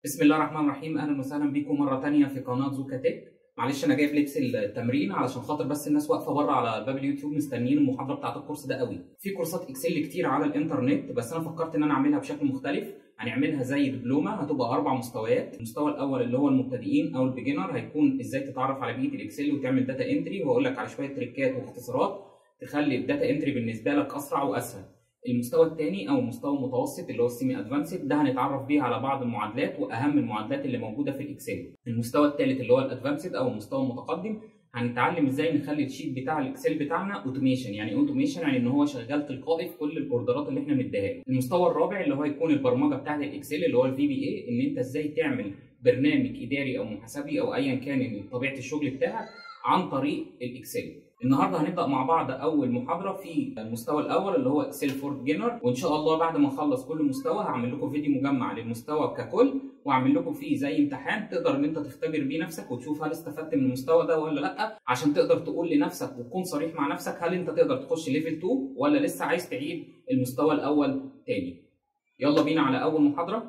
بسم الله الرحمن الرحيم اهلا وسهلا بيكم مره تانية في قناه زوكا تك معلش انا جايب لبس التمرين علشان خاطر بس الناس واقفه بره على باب اليوتيوب مستنيين المحاضره بتاعه الكورس ده قوي في كورسات اكسل كتير على الانترنت بس انا فكرت ان انا اعملها بشكل مختلف هنعملها زي دبلومه هتبقى اربع مستويات المستوى الاول اللي هو المبتدئين او البيجنر هيكون ازاي تتعرف على بيئه الاكسل وتعمل داتا انتري وهقول لك على شويه تريكات واختصارات تخلي الداتا انتري بالنسبه لك اسرع واسهل المستوى الثاني او المستوى المتوسط اللي هو السيمي ادفانسد ده هنتعرف بيه على بعض المعادلات واهم المعادلات اللي موجوده في الاكسل المستوى الثالث اللي هو الادفانسد او المستوى المتقدم هنتعلم ازاي نخلي الشيت بتاع الاكسل بتاعنا اوتوميشن يعني اوتوميشن يعني ان هو شغال تلقائي في كل الاوردرات اللي احنا بنديها له المستوى الرابع اللي هو هيكون البرمجه بتاعه الاكسل اللي هو الفي بي اي ان انت ازاي تعمل برنامج اداري او محاسبي او ايا كان طبيعه الشغل بتاعك عن طريق الاكسل النهارده هنبدا مع بعض اول محاضره في المستوى الاول اللي هو اكسل فور بيجنر وان شاء الله بعد ما نخلص كل مستوى هعمل لكم فيديو مجمع للمستوى ككل واعمل لكم فيه زي امتحان تقدر ان انت تختبر بيه نفسك وتشوف هل استفدت من المستوى ده ولا لا عشان تقدر تقول لنفسك وتكون صريح مع نفسك هل انت تقدر تخش ليفل 2 ولا لسه عايز تعيد المستوى الاول تاني يلا بينا على اول محاضره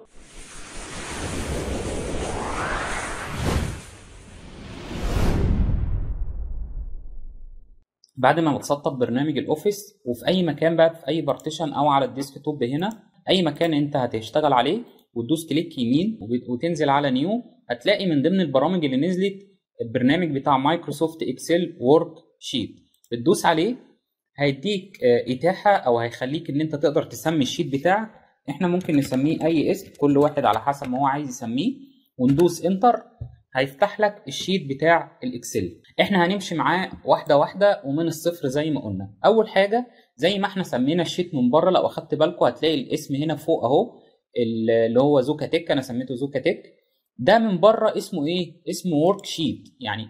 بعد ما بتسطب برنامج الاوفيس وفي اي مكان بقى في اي بارتيشن او على الديسك توب هنا اي مكان انت هتشتغل عليه وتدوس كليك يمين وتنزل على نيو هتلاقي من ضمن البرامج اللي نزلت البرنامج بتاع مايكروسوفت اكسل وورك شيت بتدوس عليه هيديك اتاحه او هيخليك ان انت تقدر تسمي الشيت بتاعك احنا ممكن نسميه اي اسم كل واحد على حسب ما هو عايز يسميه وندوس انتر هيفتح لك الشيت بتاع الاكسل احنا هنمشي معاه واحده واحده ومن الصفر زي ما قلنا اول حاجه زي ما احنا سمينا الشيت من بره لو اخدت بالكم هتلاقي الاسم هنا فوق اهو اللي هو زوكا تك انا سميته زوكا تك ده من بره اسمه ايه اسمه ورك شيت يعني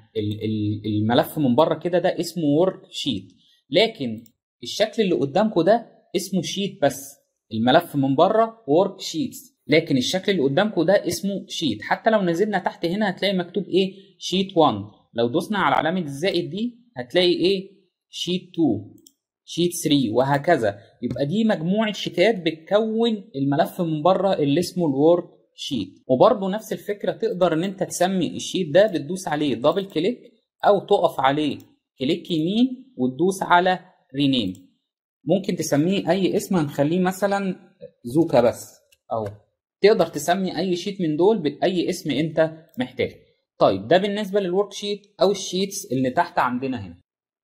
الملف من بره كده ده اسمه ورك شيت لكن الشكل اللي قدامكم ده اسمه شيت بس الملف من بره ورك شيتس لكن الشكل اللي قدامكم ده اسمه شيت حتى لو نزلنا تحت هنا هتلاقي مكتوب ايه شيت 1 لو دوسنا على علامه الزائد دي هتلاقي ايه شيت 2 شيت 3 وهكذا يبقى دي مجموعه شيتات بتكون الملف من بره اللي اسمه الورك شيت وبرده نفس الفكره تقدر ان انت تسمي الشيت ده بتدوس عليه دبل كليك او تقف عليه كليك يمين وتدوس على رينيم ممكن تسميه اي اسم هنخليه مثلا زوكا بس اهو تقدر تسمي اي شيت من دول باي اسم انت محتاجه طيب ده بالنسبه للورك شيت او الشيتس اللي تحت عندنا هنا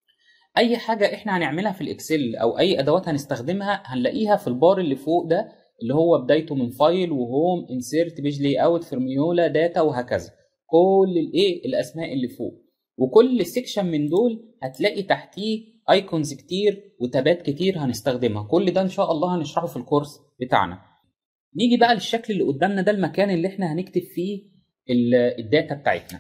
اي حاجه احنا هنعملها في الاكسل او اي ادوات هنستخدمها هنلاقيها في البار اللي فوق ده اللي هو بدايته من فايل وهوم انسيرت بيج لي اوت فورميولا داتا وهكذا كل الايه الاسماء اللي فوق وكل سيكشن من دول هتلاقي تحتيه ايكونز كتير وتابات كتير هنستخدمها كل ده ان شاء الله هنشرحه في الكورس بتاعنا نيجي بقى للشكل اللي قدامنا ده المكان اللي احنا هنكتب فيه الداتا بتاعتنا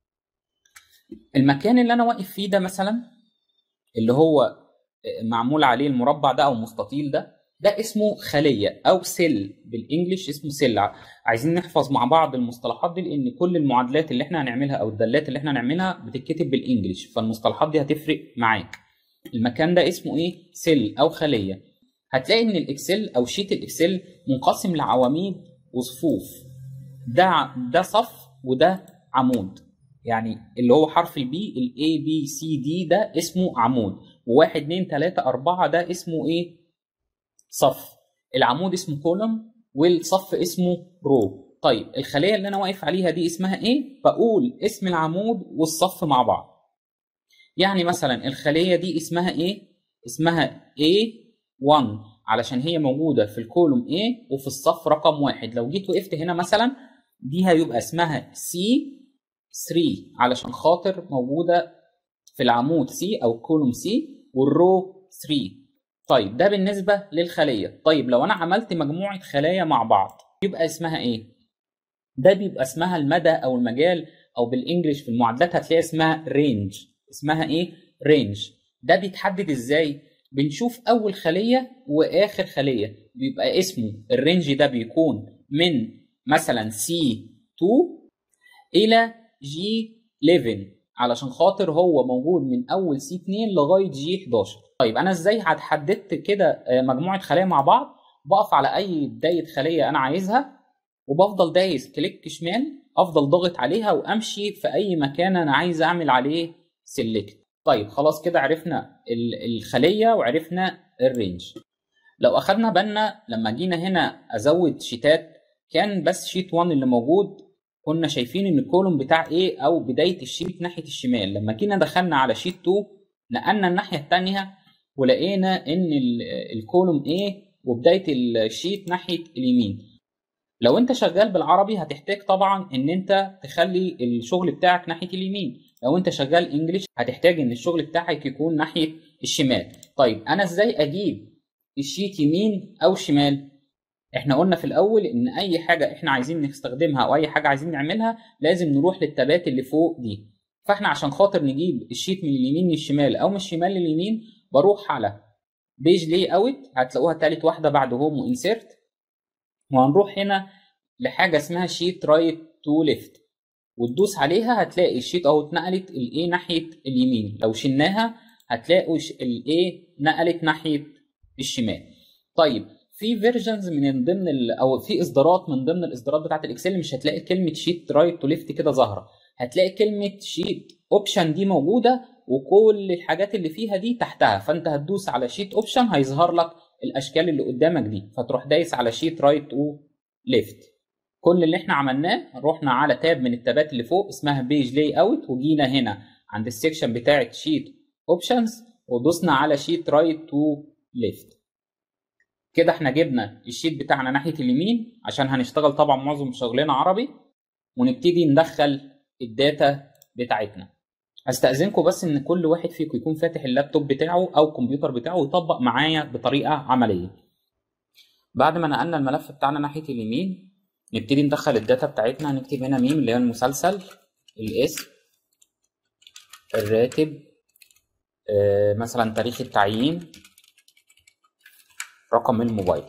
المكان اللي انا واقف فيه ده مثلا اللي هو معمول عليه المربع ده او المستطيل ده ده اسمه خلية او سيل بالانجلش اسمه سيل عايزين نحفظ مع بعض المصطلحات دي لان كل المعادلات اللي احنا هنعملها او الدالات اللي احنا هنعملها بتتكتب بالانجلش فالمصطلحات دي هتفرق معاك المكان ده اسمه ايه سيل او خليه هتلاقي ان الاكسل او شيت الاكسل منقسم لعواميد وصفوف ده ده صف وده عمود يعني اللي هو حرف البي الاي بي سي دي ده اسمه عمود وواحد اتنين تلاته اربعه ده اسمه ايه صف العمود اسمه كولوم والصف اسمه رو طيب الخليه اللي انا واقف عليها دي اسمها ايه بقول اسم العمود والصف مع بعض يعني مثلا الخليه دي اسمها ايه اسمها A 1 علشان هي موجوده في الكولوم A وفي الصف رقم واحد لو جيت وقفت هنا مثلا دي هيبقى اسمها C 3 علشان خاطر موجوده في العمود C او الكولوم C والرو 3 طيب ده بالنسبه للخليه طيب لو انا عملت مجموعه خلايا مع بعض يبقى اسمها ايه ده بيبقى اسمها المدى او المجال او بالانجلش في المعادلات هتلاقي اسمها رينج اسمها ايه رينج ده بيتحدد ازاي بنشوف اول خليه واخر خليه بيبقى اسمه الرينج ده بيكون من مثلا سي 2 الى جي 11 علشان خاطر هو موجود من اول سي 2 لغايه جي 11 طيب انا ازاي حددت كده مجموعه خلايا مع بعض بقف على اي بدايه خليه انا عايزها وبفضل دايس كليك شمال افضل ضاغط عليها وامشي في اي مكان انا عايز اعمل عليه سيلكت طيب خلاص كده عرفنا الخليه وعرفنا الرينج لو اخدنا بالنا لما جينا هنا ازود شيتات كان بس شيت 1 اللي موجود كنا شايفين ان الكولوم بتاع A او بدايه الشيت ناحيه الشمال لما جينا دخلنا على شيت 2 نقلنا الناحيه الثانيه ولقينا ان الكولوم A وبدايه الشيت ناحيه اليمين لو انت شغال بالعربي هتحتاج طبعا ان انت تخلي الشغل بتاعك ناحيه اليمين لو انت شغال انجليش هتحتاج ان الشغل بتاعك يكون ناحيه الشمال طيب انا ازاي اجيب الشيت يمين او شمال احنا قلنا في الاول ان اي حاجه احنا عايزين نستخدمها او اي حاجه عايزين نعملها لازم نروح للتابات اللي فوق دي فاحنا عشان خاطر نجيب الشيت من اليمين للشمال او من الشمال لليمين بروح على بيج لي اوت هتلاقوها تالت واحده بعد هوم وانسيرت وهنروح هنا لحاجه اسمها شيت رايت تو ليفت وتدوس عليها هتلاقي الشيت اهو اتنقلت الايه ناحيه اليمين لو شلناها هتلاقوا الايه نقلت ناحيه الشمال طيب في فيرجنز من ضمن او في اصدارات من ضمن الاصدارات بتاعت الاكسل مش هتلاقي كلمه شيت رايت تو ليفت كده ظاهره هتلاقي كلمه شيت اوبشن دي موجوده وكل الحاجات اللي فيها دي تحتها فانت هتدوس على شيت اوبشن هيظهر لك الاشكال اللي قدامك دي فتروح دايس على شيت رايت تو ليفت كل اللي احنا عملناه رحنا على تاب من التابات اللي فوق اسمها بيج لاي اوت وجينا هنا عند السكشن بتاعت شيت اوبشنز ودوسنا على شيت رايت تو ليفت كده احنا جبنا الشيت بتاعنا ناحيه اليمين عشان هنشتغل طبعا معظم شغلنا عربي ونبتدي ندخل الداتا بتاعتنا استاذنكم بس ان كل واحد فيكم يكون فاتح اللابتوب بتاعه او الكمبيوتر بتاعه ويطبق معايا بطريقه عمليه بعد ما نقلنا الملف بتاعنا ناحيه اليمين نبتدي ندخل الداتا بتاعتنا هنكتب هنا ميم اللي هي المسلسل الاسم الراتب آه مثلا تاريخ التعيين رقم الموبايل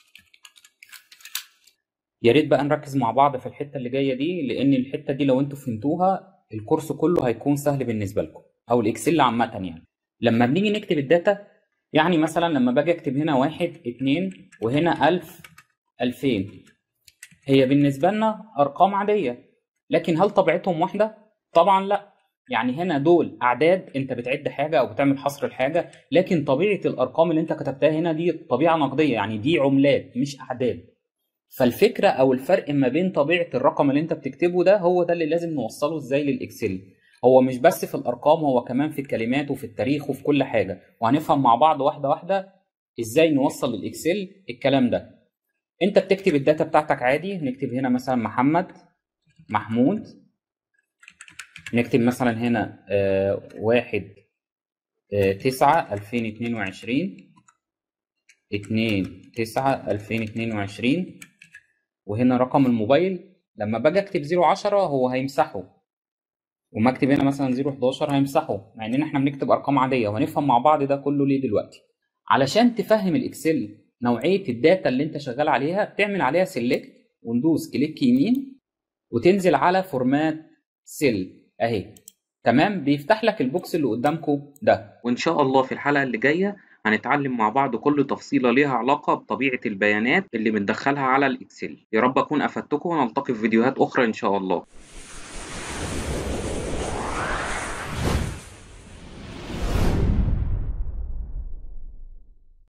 يا ريت بقى نركز مع بعض في الحته اللي جايه دي لان الحته دي لو انتوا فهمتوها الكورس كله هيكون سهل بالنسبه لكم او الاكسل عامه يعني لما بنيجي نكتب الداتا يعني مثلا لما باجي اكتب هنا واحد اتنين وهنا ألف ألفين هي بالنسبة لنا أرقام عادية لكن هل طبيعتهم واحدة؟ طبعا لا يعني هنا دول أعداد أنت بتعد حاجة أو بتعمل حصر الحاجة لكن طبيعة الأرقام اللي أنت كتبتها هنا دي طبيعة نقدية يعني دي عملات مش أعداد فالفكرة أو الفرق ما بين طبيعة الرقم اللي أنت بتكتبه ده هو ده اللي لازم نوصله إزاي للإكسل هو مش بس في الارقام هو كمان في الكلمات وفي التاريخ وفي كل حاجه وهنفهم مع بعض واحده واحده ازاي نوصل للاكسل الكلام ده انت بتكتب الداتا بتاعتك عادي نكتب هنا مثلا محمد محمود نكتب مثلا هنا آه واحد آه تسعة ألفين اتنين وعشرين اتنين تسعة ألفين اتنين وعشرين وهنا رقم الموبايل لما باجي اكتب زيرو عشرة هو هيمسحه وما اكتب هنا مثلا 011 هيمسحه مع اننا احنا بنكتب ارقام عاديه وهنفهم مع بعض ده كله ليه دلوقتي علشان تفهم الاكسل نوعيه الداتا اللي انت شغال عليها بتعمل عليها سيلكت وندوس كليك يمين وتنزل على فورمات سيل اهي تمام بيفتح لك البوكس اللي قدامكم ده وإن شاء الله في الحلقة اللي جاية هنتعلم مع بعض كل تفصيلة ليها علاقة بطبيعة البيانات اللي بندخلها على الإكسل يا رب أكون أفدتكم ونلتقي في فيديوهات أخرى إن شاء الله